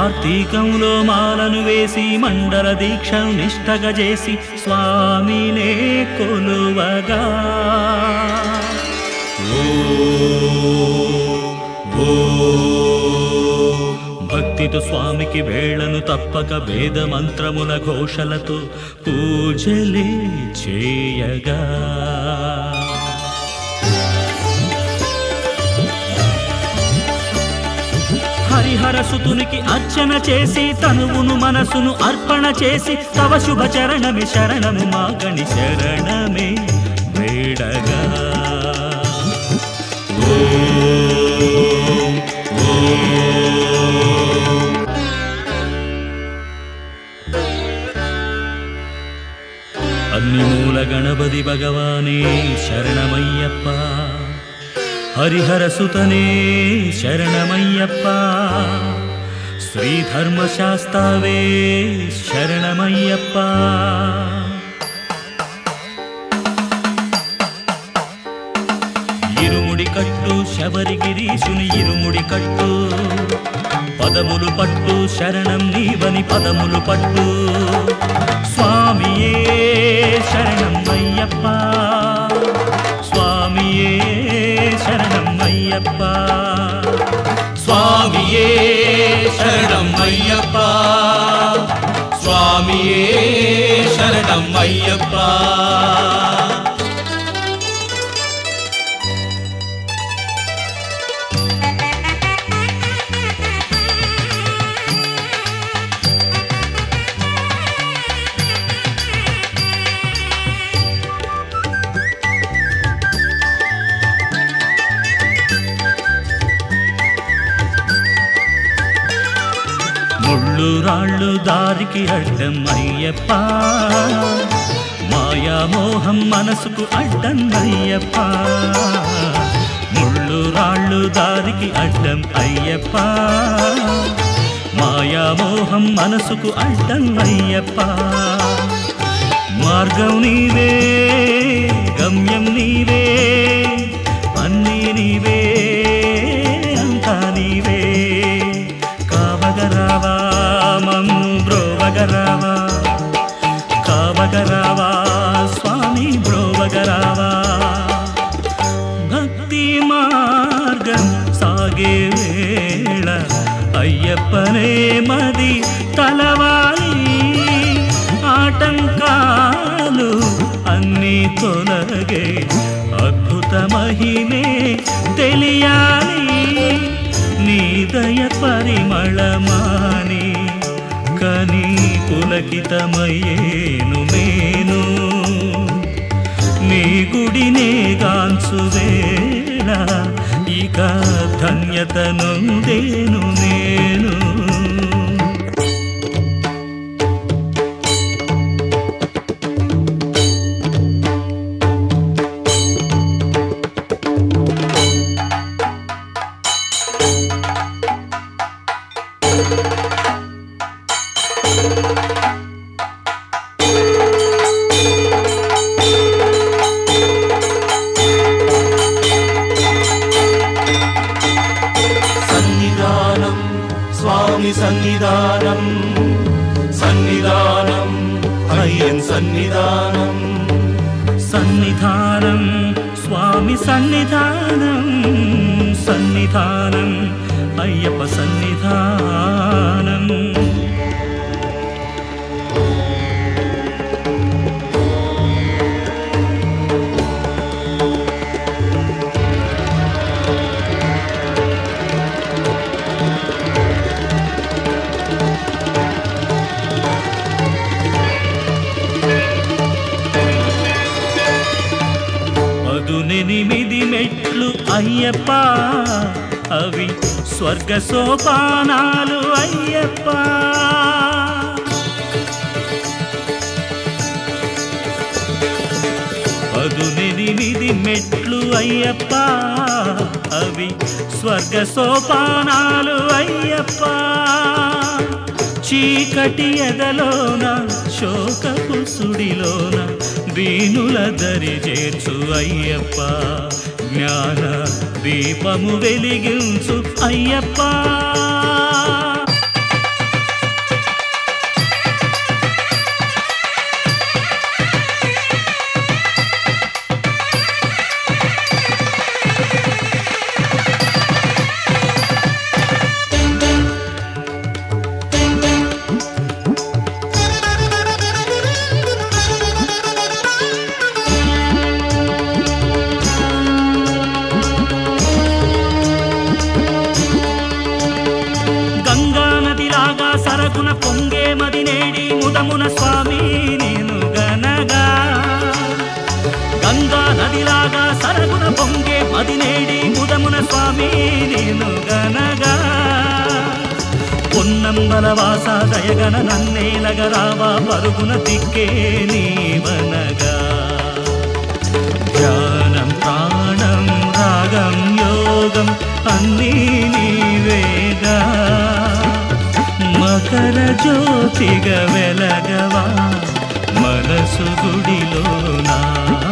కార్తీకంలో మాలను వేసి మండల దీక్షను నిష్టగా చేసి స్వామినే కొలువగా భక్తితో స్వామికి వేళను తప్పక వేద మంత్రముల ఘోషలతో పూజలే చేయగా హరిహర సుతునికి అర్చన చేసి తనువును మనసును అర్పణ చేసి తవ శుభ చరణమి శరణము మాగణి శరణమే వేడగా ఓం, ఓం. అన్ని మూల గణపతి భగవానే శరణమయ్యప్ప హరిహర సుతనే శరణమయ్యప్ప శ్రీధర్మశాస్త్రవే శరణమయ్యప్ప ఇరుముడి కట్టు శబరిగిరీశుని ఇరుముడి కట్టు పదములు పట్టు శరణం నీవని పదములు పట్టు స్వామియే శరణం అయ్యప్ప స్వామియే శరణం అయ్యప్ప స్వామియే శరణం అయ్యప్ప స్వామియే శరణం అయ్యప్ప ముళ్ళు రాళ్ళు దారికి అడ్డం అయ్యప్ప మాయామోహం మనసుకు అడ్డం అయ్యప్ప ముళ్ళు రాళ్ళు దారికి అడ్డం అయ్యప్ప మాయామోహం మనసుకు అడ్డం అయ్యప్ప మార్గం నీవే గమ్యం నీవే అన్నీ నీవే అంతా నీవే కావగరావా మమ్ము బ్రోవగరావా కావగరావా స్వామి బ్రోవగరావా భక్తి మార్గం సాగే వేళ అయ్యప్పనే మది తలవాలి ఆటంకాలు అన్నీ తొలగే అద్భుత మహిమే తెలియాలి నీ దయ పరిమళమాని కని పులకితమయ్యేను నేను నీ గుడినే గాంచు వేళ ఇక ధన్యతనుందేను నేను సన్నిధానం స్వామి సన్నిధానం సన్నిధానం అయ్యన్ సన్నిధానం సన్నిధానం స్వామి సన్నిధానం సన్నిధానం అయ్యప్ప సన్నిధానం పదునెనిమిది మెట్లు అయ్యప్ప అవి స్వర్గ సోపానాలు అయ్యప్ప పదునెనిమిది మెట్లు అయ్యప్ప అవి స్వర్గ సోపానాలు అయ్యప్ప చీకటి ఎదలోన శోకపు సుడిలోన దీనుల దరి చేర్చు అయ్యప్ప జ్ఞాన దీపము వెలిగించు అయ్యప్ప ముదమున స్వామి నేను గనగా గంగా నదిలాగా సరగున పొంగే మదినేడి ముదమున స్వామి నేను గనగా పొన్నంబల వాస దయగన నన్నేలగరావా పరుగున దిక్కే నీవనగా ధ్యానం ప్రాణం రాగం యోగం అన్నీ నీవేగా మకర జ్యోతిగా వెలగవా మనసు గుడిలోనా